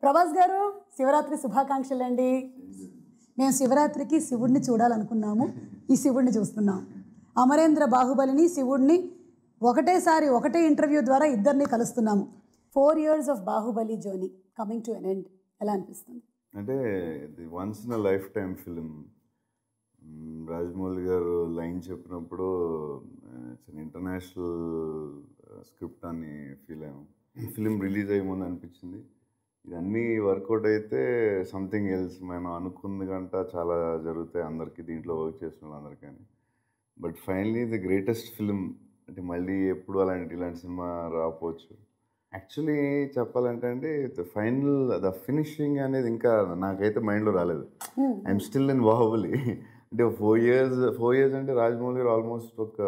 ప్రభాస్ గారు శివరాత్రి శుభాకాంక్షలు అండి మేము శివరాత్రికి శివుడిని చూడాలనుకున్నాము ఈ శివుడిని చూస్తున్నాం అమరేంద్ర బాహుబలిని శివుడిని ఒకటేసారి ఒకటే ఇంటర్వ్యూ ద్వారా ఇద్దరిని కలుస్తున్నాము four years of Baahubali journey coming to an end ఎలా అనిపిస్తుంది అంటే ఇది once in lifetime film Rajamouli garu line చెప్పినప్పుడు ఇట్స్ ఇంటర్నేషనల్ స్క్రిప్ట్ అని ఫీల్ అయ్యాము ఫిలిం రిలీజ్ అయ్యే ముందు అనిపించింది ఇదన్నీ వర్కౌట్ అయితే సంథింగ్ ఎల్స్ మనం అనుకుంది గంట చాలా జరుగుతాయి అందరికీ దీంట్లో వర్క్ చేసిన అందరికీ but finally the greatest film అంటే మళ్ళీ ఎప్పుడు అలాంటి ఇలాంటి సినిమా రాకపోవచ్చు యాక్చువల్లీ చెప్పాలంటే అండి ఫైనల్ ద ఫినిషింగ్ అనేది ఇంకా నాకైతే మైండ్లో రాలేదు ఐఎమ్ స్టిల్ ఇన్ బాహుబలి అంటే ఫోర్ ఇయర్స్ ఫోర్ ఇయర్స్ అంటే రాజమౌళి గారు ఆల్మోస్ట్ ఒక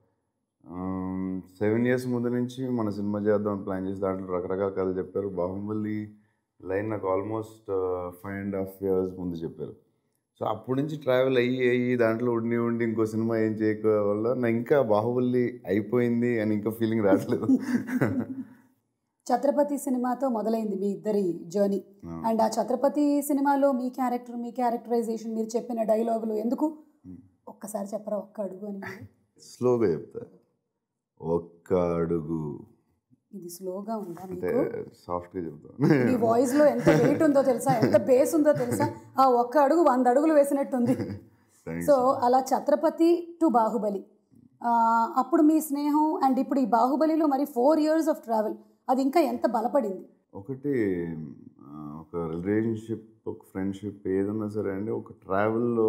సెవెన్ ఇయర్స్ ముందు నుంచి మన సినిమా చేద్దాం ప్లాన్ చేసి దాంట్లో రకరకాల కథలు చెప్పారు బాహుబలి లైన్ నాకు almost five and half years ముందు చెప్పారు సో అప్పటి నుంచి ట్రావెల్ అయ్యి అయ్యి దాంట్లో ఉండి ఉండి ఇంకో సినిమా ఏం చేయక వల్ల నా ఇంకా బాహుబలి అయిపోయింది అని ఇంకా ఫీలింగ్ రావట్లేదు ఛత్రపతి సినిమాతో మొదలైంది మీ ఇద్దరి జర్నీ అండ్ ఆ ఛత్రపతి సినిమాలో మీ క్యారెక్టర్ మీ క్యారెక్టరైజేషన్ మీరు చెప్పిన డైలాగులు ఎందుకు ఒక్కసారి చెప్పరా ఒక్క అడుగు అని మీరు? స్లోగా చెప్తా ఒక్క అడుగు ఇది స్లోగా ఉందా అంటే మీకు సాఫ్ట్గా చెప్తాను మీ వాయిస్ లో ఎంత వెయిట్ ఉందో తెలుసా ఎంత బేస్ ఉందో తెలుసా ఆ ఒక్క అడుగు వంద అడుగులు వేసినట్టుంది Thanks. సో అలా ఛత్రపతి టు బాహుబలి ఆ, అప్పుడు మీ స్నేహం అండ్ ఇప్పుడు ఈ బాహుబలిలో మరి ఫోర్ ఇయర్స్ ఆఫ్ ట్రావెల్ అది ఇంకా ఎంత బలపడింది ఒకటి ఆ, ఒక రిలేషన్షిప్ ఒక ఫ్రెండ్షిప్ ఏదన్నా సరే అండి ఒక ట్రావెల్లో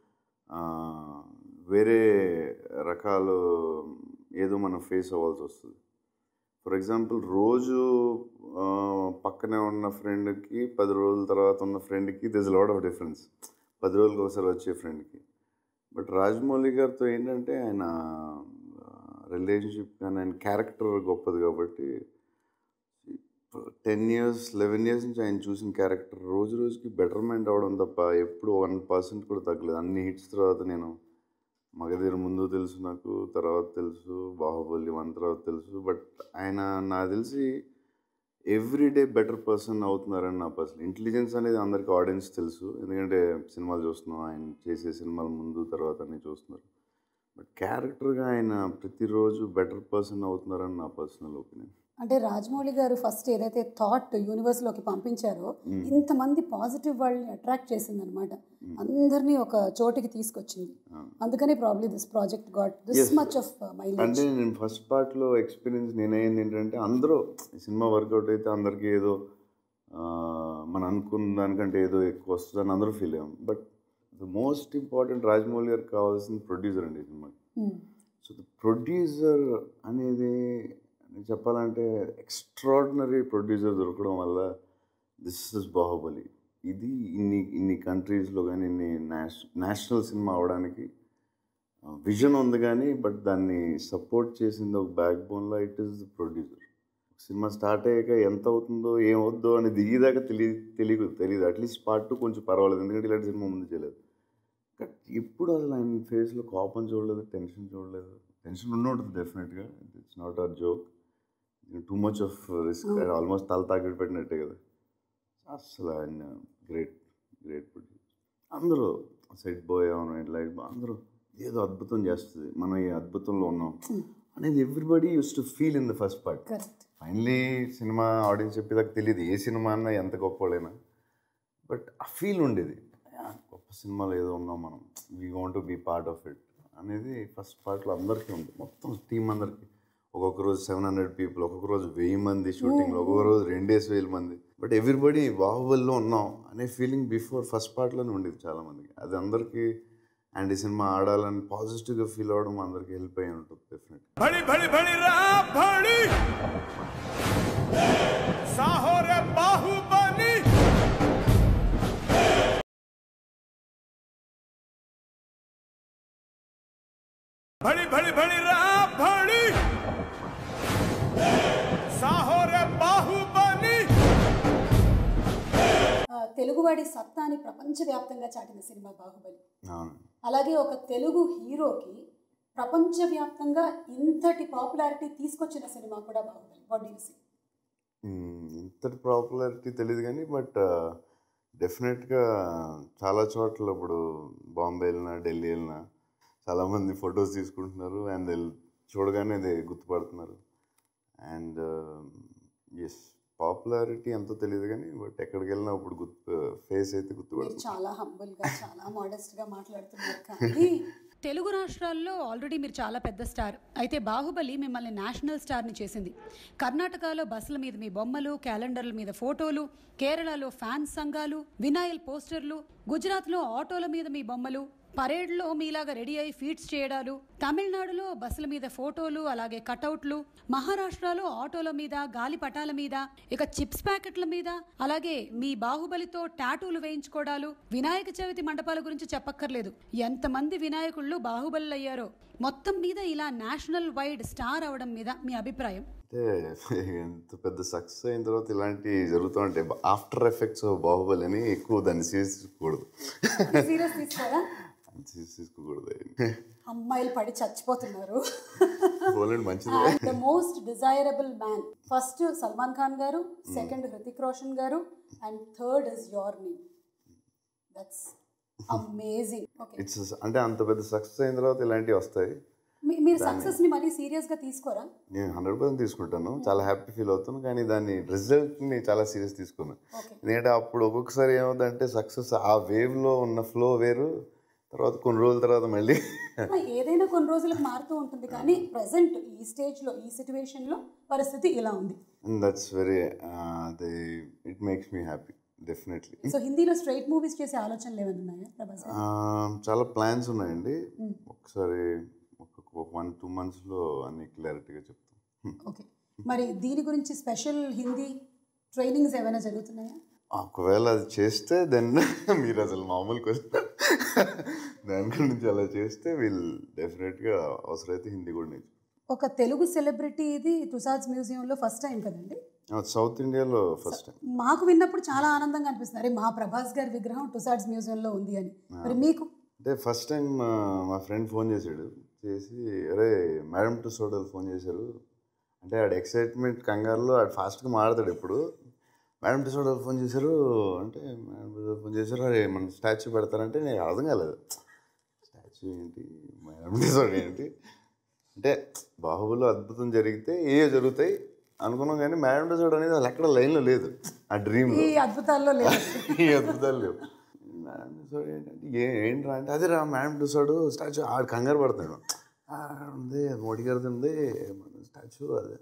వేరే రకాలు ఏదో మనం ఫేస్ అవ్వాల్సి వస్తుంది ఫర్ ఎగ్జాంపుల్ రోజు ఆ, పక్కనే ఉన్న ఫ్రెండ్కి పది రోజుల తర్వాత ఉన్న ఫ్రెండ్కి దిస్ లాట్ ఆఫ్ డిఫరెన్స్ పది రోజులకి ఒకసారి వచ్చే ఫ్రెండ్కి బట్ రాజమౌళి గారితో ఏంటంటే ఆయన రిలేషన్షిప్ కానీ ఆయన క్యారెక్టర్ గొప్పది కాబట్టి టెన్ ఇయర్స్ లెవెన్ ఇయర్స్ నుంచి ఆయన చూసిన క్యారెక్టర్ రోజు రోజుకి బెటర్మెంట్ అవడం తప్ప ఎప్పుడు వన్ పర్సెంట్ కూడా తగ్గలేదు అన్ని హిట్స్ తర్వాత నేను మగధీర ముందు తెలుసు నాకు తర్వాత తెలుసు బాహుబలి వన్ తర్వాత తెలుసు బట్ ఆయన నాకు తెలిసి ఎవ్రీడే బెటర్ పర్సన్ అవుతున్నారని నా పర్సన్ ఇంటెలిజెన్స్ అనేది అందరికి ఆడియన్స్ తెలుసు ఎందుకంటే సినిమాలు చూస్తున్నాం ఆయన చేసే సినిమాల ముందు తర్వాత అన్నీ చూస్తున్నారు బట్ క్యారెక్టర్గా ఆయన ప్రతిరోజు బెటర్ పర్సన్ అవుతున్నారని నా పర్సనల్ ఒపీనియన్ అంటే రాజమౌళి గారు ఫస్ట్ ఏదైతే థాట్ యూనివర్స్లోకి పంపించారో ఇంతమంది పాజిటివ్ వాళ్ళని అట్రాక్ట్ చేసిందనమాట అందరినీ ఒక చోటికి తీసుకొచ్చింది అందుకని probably this project got this much of mileage అంటే నేను ఫస్ట్ పార్ట్లో ఎక్స్పీరియన్స్ నేనైంది ఏంటంటే అందరూ ఈ సినిమా వర్కౌట్ అయితే అందరికీ ఏదో ఆ, మనం అనుకున్న దానికంటే ఏదో ఎక్కువ వస్తుందని అందరూ ఫీల్ అయ్యాం but the most important Rajamouli గారికి కావాల్సిన ప్రొడ్యూసర్ అండి ఈ సినిమాకి సో ద ప్రొడ్యూసర్ అనేది నేను చెప్పాలంటే ఎక్స్ట్రాడినరీ ప్రొడ్యూసర్ దొరకడం వల్ల దిస్ ఇస్ బాహుబలి ఇది ఇన్ని ఇన్ని కంట్రీస్లో కానీ ఇన్ని నేష్ నేషనల్ సినిమా అవడానికి విజన్ ఉంది కానీ బట్ దాన్ని సపోర్ట్ చేసింది ఒక బ్యాక్ బోన్లో ఇట్ ఈస్ ద ప్రొడ్యూసర్ సినిమా స్టార్ట్ అయ్యాక ఎంత అవుతుందో ఏమవుద్దో అని దిగేదాకా తెలియ తెలియదు తెలియదు అట్లీస్ట్ పార్ట్ టూ కొంచెం పర్వాలేదు ఎందుకంటే ఇలాంటి సినిమా ముందు చేయలేదు బట్ ఇప్పుడు అసలు ఆయన ఫేస్లో కోపం చూడలేదు టెన్షన్ చూడలేదు టెన్షన్ ఉండి ఉంటుంది డెఫినెట్గా it's not a joke too much of risk almost తల తాకిడి పెట్టినట్టే కదా అసలు ఆయన గ్రేట్ గ్రేట్ ప్రొడ్యూసర్ అందరూ సెట్ బాయ్ అవును లైట్ అందరూ ఏదో అద్భుతం చేస్తుంది మనం ఈ అద్భుతంలో ఉన్నాం అనేది everybody use to feel in the first part correct finally సినిమా ఆడియన్స్ చెప్పేదాకా తెలియదు ఏ సినిమా అన్నా ఎంత గొప్పవాళ్ళైనా బట్ ఆ ఫీల్ ఉండేది "ఆ, గొప్ప సినిమాలో ఏదో ఉన్నాం మనం we want to be part of it అనేది ఫస్ట్ పార్ట్లో అందరికీ ఉంది మొత్తం టీం అందరికీ ఒక్కొక్క రోజు సెవెన్ హండ్రెడ్ పీపుల్ ఒక్కొక్క రోజు వెయ్యి మంది షూటింగ్లో ఒక్కొక్క రోజు రెండేసి వేల మంది బట్ ఎవ్రీబడి బాహుబలిలో ఉన్నాం అనే ఫీలింగ్ బిఫోర్ ఫస్ట్ పార్ట్లోనే ఉండేది చాలామందికి అది అందరికీ అండ్ ఈ సినిమా ఆడాలని పాజిటివ్గా ఫీల్ అవ్వడం అందరికీ హెల్ప్ అయ్యి ఉంటుంది డెఫినెట్ भड़ी भड़ी भड़ी रा भड़ी साहो रे बाहुबली भड़ी भड़ी भड़ी रा भड़ी साहो रे बाहुबली ఆ, తెలుగువాడి సత్తాని ప్రపంచవ్యాప్తంగా చాటిన సినిమా బాహుబలి అవును అలాగే ఒక తెలుగు హీరోకి ప్రపంచవ్యాప్తంగా ఇంతటి పాపులారిటీ తీసుకొచ్చిన సినిమా కూడా Baahubali what you see hmm. ఇంతటి పాపులారిటీ తెలియదు కానీ బట్ డెఫినెట్గా చాలా చోట్ల ఇప్పుడు బాంబే వెళ్ళినా ఢిల్లీ వెళ్ళినా చాలామంది ఫొటోస్ తీసుకుంటున్నారు అండ్ చూడగానే అది గుర్తుపడుతున్నారు అండ్ ఎస్ పాపులారిటీ ఎంతో తెలియదు కానీ బట్ ఎక్కడికి వెళ్ళినా ఇప్పుడు గుర్తు ఫేస్ అయితే మీరు గుర్తుపడుతుంది చాలా హంబుల్గా చాలా మోడెస్ట్గా మాట్లాడుతున్నారు కానీ తెలుగు రాష్ట్రాల్లో ఆల్రెడీ మీరు చాలా పెద్ద స్టార్ అయితే బాహుబలి మిమ్మల్ని నేషనల్ స్టార్ని చేసింది కర్ణాటకలో బస్సుల మీద మీ బొమ్మలు క్యాలెండర్ల మీద ఫోటోలు కేరళలో ఫ్యాన్స్ సంఘాలు వినాయల్ పోస్టర్లు గుజరాత్లో ఆటోల మీద మీ బొమ్మలు పరేడ్లో మీలాగా రెడీ అయి ఫీట్స్ చేయడాలు తమిళనాడులో బస్సుల మీద ఫోటోలు అలాగే కటౌట్లు మహారాష్ట్రలో ఆటోల మీద గాలి పటాల మీద ఇక చిప్స్ ప్యాకెట్ల మీద అలాగే మీ బాహుబలితో టాటూలు వేయించుకోవడాలు వినాయక చవితి మండపాల గురించి చెప్పక్కర్లేదు ఎంతమంది వినాయకుళ్ళు బాహుబలి అయ్యారో మొత్తం మీద ఇలా నేషనల్ వైడ్ స్టార్ అవడం మీద మీ అభిప్రాయం అంటే ఎంత పెద్ద సక్సెస్ అయిన తర్వాత ఇలాంటివి జరుగుతూ ఉంటాయి ఆఫ్టర్ ఎఫెక్ట్స్ బాహుబలి అని ఎక్కువ దాన్ని సీరియస్ తీసుకోకూడదు సీరియస్ తీసుకోరా సీరియస్ తీసుకోకూడదు అమ్మాయిలు పడి చచ్చిపోతున్నారు పోలండి మంచిదే the most desirable man first Salman Khan garu second Hrithik Roshan garu and third is your name that's amazing okay it's అంటే అంత పెద్ద సక్సెస్ అయిన తర్వాత ఇలాంటివి వస్తాయి మీరు సక్సెస్ ని మరీ సీరియస్ గా తీసుకోరా నేను హండ్రెడ్ పర్సెంట్ తీసుకుంటాను చాలా హ్యాపీ ఫీల్ అవుతాను కానీ దాని రిజల్ట్ని చాలా సీరియస్ తీసుకున్నాను Okay. ఎందుకంటే అప్పుడు ఒక్కొక్కసారి ఏమవుతుందంటే సక్సెస్ ఆ వేవ్లో ఉన్న ఫ్లో వేరు తర్వాత కొన్ని రోజుల తర్వాత మళ్ళీ ఏదైనా కొన్ని రోజులకు మారుతూ ఉంటుంది కానీ ప్రజెంట్ ఈ స్టేజ్ లో ఈ సిచ్యువేషన్ లో పరిస్థితి ఇలా ఉంది దట్స్ వెరీ అది it makes me happy definitely so హిందీలో స్ట్రైట్ మూవీస్ చేసే ఆలోచనలు ఏమైనా ఉన్నాయా ప్రభాస్ గారు? చాలా ప్లాన్స్ ఉన్నాయండి ఒకసారి ఒక ఒక వన్ టూ మంత్స్లో అన్ని క్లారిటీగా చెప్తాం ఓకే మరి దీని గురించి స్పెషల్ హిందీ ట్రైనింగ్స్ ఏమైనా జరుగుతున్నాయా ఒకవేళ అది చేస్తే దెన్ మీరు అసలు మామూలు క్వశ్చన్ దాని గురించి అలా చేస్తే వీళ్ళు డెఫినెట్గా అవసరమైతే హిందీ కూడా నేర్చు ఒక తెలుగు సెలబ్రిటీ ఇది టుసాద్స్ మ్యూజియంలో ఫస్ట్ టైం కదండి సౌత్ ఇండియాలో ఫస్ట్ టైం మాకు విన్నప్పుడు చాలా ఆనందంగా అనిపిస్తుంది అరే మా ప్రభాస్ గారి విగ్రహం టుసాడ్స్ మ్యూజియంలో ఉంది అని మరి మీకు అంటే ఫస్ట్ టైం మా ఫ్రెండ్ ఫోన్ చేశాడు చేసి అరే మేడం టు సోడల్ ఫోన్ చేశారు అంటే ఆడ ఎక్సైట్మెంట్ కంగారులో ఆడు ఫాస్ట్గా మాడతాడు ఎప్పుడు మేడం టు సోడల్ ఫోన్ చేశారు అంటే మేడం టు సోడల్ ఫోన్ చేశారు అరే మన స్టాచ్యూ పెడతారంటే నేను అర్థం కాలేదు స్టాచ్యూ ఏంటి మేడం టు సోడల్ ఏంటి అంటే బాహుబలిలో అద్భుతం జరిగితే ఏ జరుగుతాయి అనుకున్నాం కానీ మేడం టు సోడల్ అనేది అసలు ఎక్కడ లైన్లో లేదు ఆ డ్రీమ్లో ఈ అద్భుతాల్లో లేదు ఈ అద్భుతాలు లేవు మేడం డిసోడ్ ఏంటంటే ఏ ఏంట్రా అంటే అదే రా మేడం డిసోడ్ స్టాచ్యూ ఆడు కంగారు పడుతున్నాడు "ఆ, ఉంది మోడీ గారిది ఉంది మన స్టాచ్యూ అదే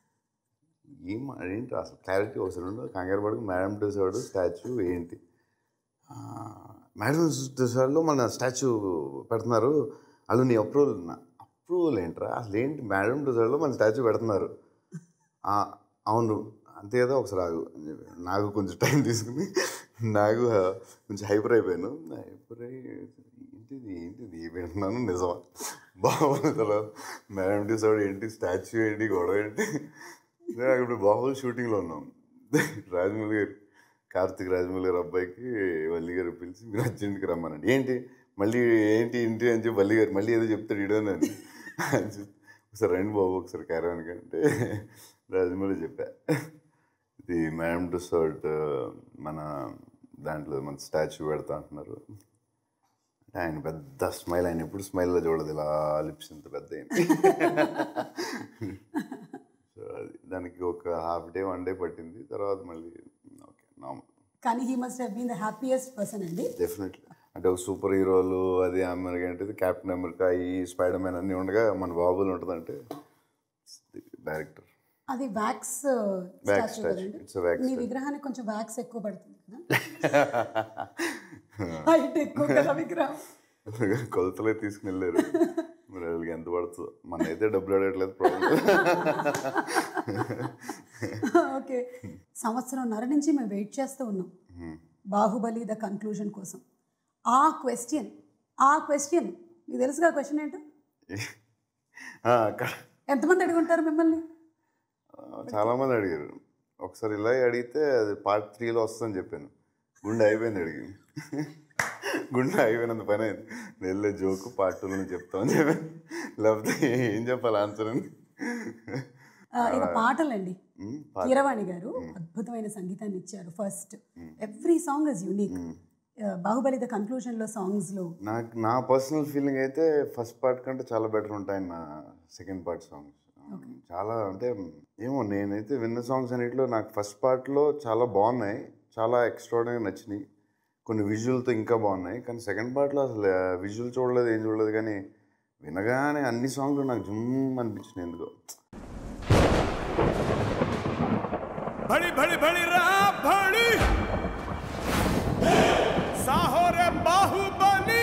ఏం మా- ఏంటి అసలు క్లారిటీ అవసరం ఉండదు కంగారు పడుకు మేడం డిసోడ్ స్టాచ్యూ ఏంటి "ఆ, మేడం డిసోడ్లో మన స్టాచ్యూ పెడుతున్నారు వాళ్ళు నీ అప్రూవల్ అప్రూవల్ ఏంట్రా అసలు ఏంటి మేడం డిసోడ్లో మన స్టాచ్యూ పెడుతున్నారు "ఆ, అవును అంతే కదా ఒకసారి ఆగు అని చెప్పి నాకు కొంచెం టైం తీసుకుని నాకు కొంచెం హైపర్ అయిపోయాను హైపర్ అయ్యి ఏంటిది ఏంటిది వింటున్నాను నిజమా బాహుబలి తర్వాత మేడం డిసైడ్ ఏంటి స్టాచ్యూ ఏంటి గొడవ ఏంటి నేను అక్కడ ఇప్పుడు బాహుబలి షూటింగ్లో ఉన్నాం రాజమౌళి గారు కార్తిక్ రాజమౌళి గారు అబ్బాయికి వల్లి గారు పిలిచి మీరు అర్జెంట్కి రమ్మనండి ఏంటి మళ్ళీ ఏంటి ఏంటి అని చెప్పి వల్లి గారు మళ్ళీ ఏదో చెప్తాడు ఇడోనని అని చెప్పి ఒకసారి రండి బాబు ఒకసారి క్యారవాన్ అంటే రాజమౌళి చెప్పా ఇది మేడం డుసర్ట్ మన దాంట్లో మన స్టాచ్యూ పెడతా అంటున్నారు అంటే ఆయన పెద్ద స్మైల్ ఆయన ఎప్పుడు స్మైల్లో చూడదు ఇలా లిప్స్ ఇంత పెద్ద అయింది సో అది దానికి ఒక హాఫ్ డే వన్ డే పట్టింది తర్వాత మళ్ళీ ఓకే నార్మల్ కానీ he must have been the happiest person అండి డెఫినెట్లీ అంటే ఒక సూపర్ హీరోలు అది అమెరికా అంటే క్యాప్టెన్ అమెరికా ఈ స్పైడర్ మ్యాన్ అన్నీ ఉండగా మన బాబులు ఉంటుందంటే డైరెక్టర్ అది వ్యాక్స్ Wax స్టాచ్యూ statue. కదండి It's a wax మీ విగ్రహానికి కొంచెం వ్యాక్స్ ఎక్కువ పడుతుంది కదా హైట్ ఎక్కువ కదా విగ్రహం కొలతలే తీసుకుని వెళ్ళారు మరి వాళ్ళకి ఎంత పడుతుందో మన అయితే డబ్బులు అడగట్లేదు ప్రాబ్లం ఓకే సంవత్సరంన్నర నుంచి మేము వెయిట్ చేస్తూ ఉన్నాం బాహుబలి ద కన్క్లూజన్ కోసం ఆ క్వశ్చన్ ఆ క్వశ్చన్ మీకు తెలుసుగా క్వశ్చన్ ఏంటో అక్కడ ఎంతమంది అడుగుంటారు మిమ్మల్ని చాలామంది అడిగారు ఒకసారి ఇలా అడిగితే అది పార్ట్ త్రీలో వస్తుందని చెప్పాను గుండె అయిపోయింది అడిగి గుండె అయిపోయినంత పని అయింది వెళ్ళే జోకు పార్ట్ టూలో చెప్తామని చెప్పాను లేకపోతే ఏం చెప్పాలి ఆన్సర్ అని ఆ, ఇక పాటలండి మ్మ్. కీరవాణి గారు అద్భుతమైన సంగీతాన్ని ఇచ్చారు first every song is unique Baahubali the conclusion లో సాంగ్స్ లో నాకు నా పర్సనల్ ఫీలింగ్ అయితే ఫస్ట్ పార్ట్ కంటే చాలా బెటర్ ఉంటాయి నా సెకండ్ పార్ట్ సాంగ్స్ చాలా అంటే ఏమో నేనైతే విన్న సాంగ్స్ అన్నిటిలో నాకు ఫస్ట్ పార్ట్లో చాలా బాగున్నాయి చాలా ఎక్స్ట్రాడనరీ నచ్చినాయి కొన్ని విజువల్తో ఇంకా బాగున్నాయి కానీ సెకండ్ పార్ట్లో అసలు విజువల్ చూడలేదు ఏం చూడలేదు కానీ వినగానే అన్ని సాంగ్లు నాకు జుమ్ అనిపించినాయి ఎందుకో भड़ी भड़ी भड़ी रा भड़ी साहो रे बाहुबली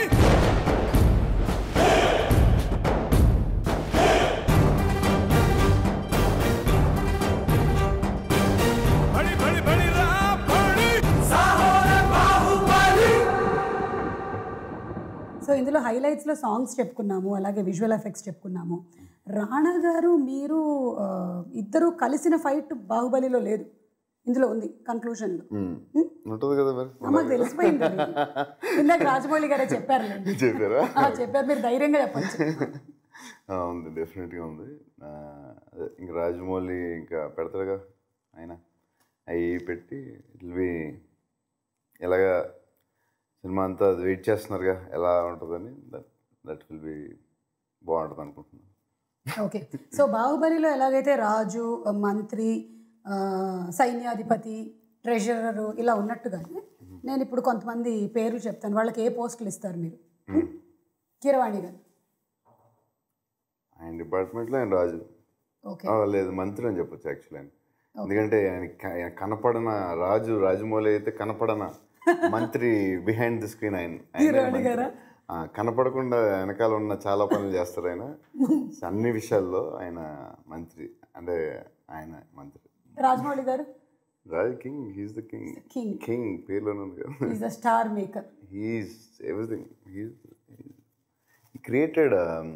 भड़ी भड़ी भड़ी रा भड़ी साहो रे बाहुबली సో ఇందులో హైలైట్స్ లో సాంగ్స్ చెప్పుకున్నాము అలాగే విజువల్ ఎఫెక్ట్స్ చెప్పుకున్నాము రాణా గారు మీరు ఆ, ఇద్దరు కలిసిన ఫైట్ బాహుబలిలో లేదు ఇందులో ఉంది కన్క్లూజన్ లో ఉంటుంది కదా మరి మాకు తెలిసిపోయింది అది. ఇందాక రాజమౌళి గారే చెప్పారు చెప్పారా చెప్పారు మీరు ధైర్యంగా చెప్పచ్చు ఆ, ఉంది డెఫినెట్గా ఉంది ఆ, అదే ఇంకా రాజమౌళి ఇంకా పెడతాడుగా ఆయన అవి పెట్టి ఇట్ బి ఎలాగా సినిమా అంతా వెయిట్ చేస్తున్నారుగా ఎలా ఉంటుందని దట్ దట్ విల్ బి బాగుంటుంది అనుకుంటున్నాను ఓకే సో బాహుబలిలో ఎలాగైతే రాజు మంత్రి ఆ, సైన్యాధిపతి ట్రెజరరు ఇలా ఉన్నట్టుగానే నేను ఇప్పుడు కొంతమంది పేర్లు చెప్తాను వాళ్ళకి ఏ పోస్టులు ఇస్తారు మీరు కీరవాణి గారు ఆయన డిపార్ట్మెంట్లో ఆయన రాజు ఓకే ఆ, లేదు మంత్రి అని చెప్పొచ్చు యాక్చువల్లీ ఆయన ఎందుకంటే ఆయన క- ఆయన కనపడన రాజు రాజమౌళి అయితే కనపడన మంత్రి బిహైండ్ ది స్క్రీన్ ఆయన ఆయనే హీరోయిన్ మంత్రి. గారా? ఆ, కనపడకుండా వెనకాల ఉన్న చాలా పనులు చేస్తారు ఆయన అన్ని విషయాల్లో ఆయన మంత్రి అంటే ఆయన మంత్రి రాజమౌళి గారు రాజు king he's the king king king పేర్లోనే ఉంది కదా is the star maker he's everything he's created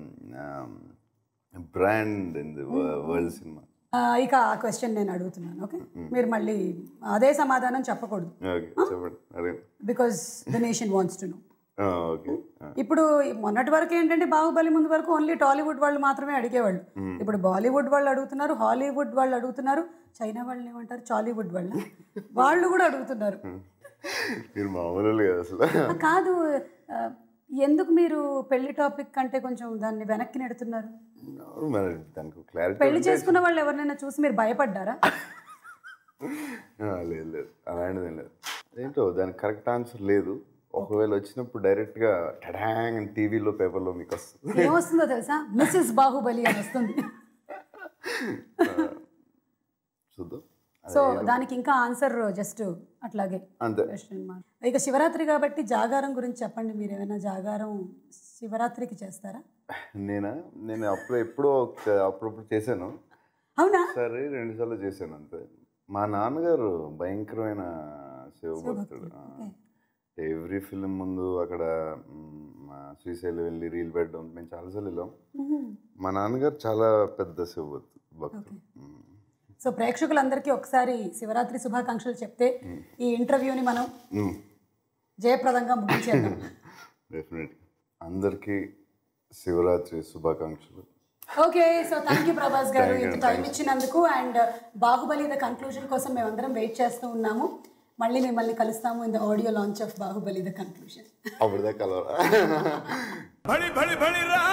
brand in the world సినిమా ఇక ఆ క్వశ్చన్ నేను అడుగుతున్నాను ఓకే మీరు మళ్ళీ అదే సమాధానం చెప్పకూడదు ఓకే చెప్పండి అదే because the nation wants to know okay ఇప్పుడు మొన్నటి వరకు ఏంటంటే బాహుబలి ముందు వరకు ఓన్లీ టాలీవుడ్ వాళ్ళు మాత్రమే అడిగేవాళ్ళు ఇప్పుడు బాలీవుడ్ వాళ్ళు అడుగుతున్నారు హాలీవుడ్ వాళ్ళు అడుగుతున్నారు చైనా వాళ్ళని ఏమంటారు చాలీవుడ్ వాళ్ళు వాళ్ళు కూడా అడుగుతున్నారు మీరు మామూలు కదా అసలు ఆ, కాదు ఆ, ఎందుకు మీరు పెళ్లి టాపిక్ కంటే కొంచెం దాన్ని వెనక్కి నెడుతున్నారు అవును, మరి దానికి క్లారిటీ పెళ్లి చేసుకున్న వాళ్ళు ఎవరినైనా చూసి మీరు భయపడ్డారా లేదు లేదు అలాంటిది ఏం లేదు ఏంటో దానికి కరెక్ట్ ఆన్సర్ లేదు ఒకవేళ వచ్చినప్పుడు డైరెక్ట్గా టడాంగ్ అని టీవీలో పేపర్లో మీకు వస్తుంది ఏమొస్తుందో తెలుసా మిస్సెస్ బాహుబలి అని వస్తుంది చూద్దాం సో దానికి ఇంకా ఆన్సర్ జస్ట్ అట్లాగే అంతే క్వశ్చన్ మార్క్ ఇక శివరాత్రి కాబట్టి జాగారం గురించి చెప్పండి మీరు ఏమైనా జాగారం శివరాత్రికి చేస్తారా నేనా నేను అప్పుడు ఎప్పుడో ఒక- అప్పుడప్పుడు చేశాను అవునా సరే రెండు సార్లు చేశాను అంతే మా నాన్నగారు భయంకరమైన శివభక్తుడు ఎవ్రీ ఫిలిం ముందు అక్కడ మ్, మా శ్రీశైలం వెళ్ళి రీల్ పెట్టడం మేము చాలాసార్లు వెళ్ళాం మా నాన్నగారు చాలా పెద్ద శివ భక్తుడు మ్. సో ప్రేక్షకులందరికీ ఒకసారి శివరాత్రి శుభాకాంక్షలు చెప్తే ఈ ఇంటర్వ్యూని మనం మ్. జయప్రదంగా ముగించేద్దాం డెఫినెట్గా అందరికీ శివరాత్రి శుభాకాంక్షలు okay so thank you Prabhas garu ఇంత టైం ఇచ్చినందుకు అండ్ బాహుబలి ద కన్క్లూజన్ కోసం మేమందరం వెయిట్ చేస్తూ ఉన్నాము మళ్ళీ మిమ్మల్ని కలుస్తాము in the audio launch of Baahubali the conclusion అప్పటిదాకా కలవరా भड़ी भड़ी भड़ी रा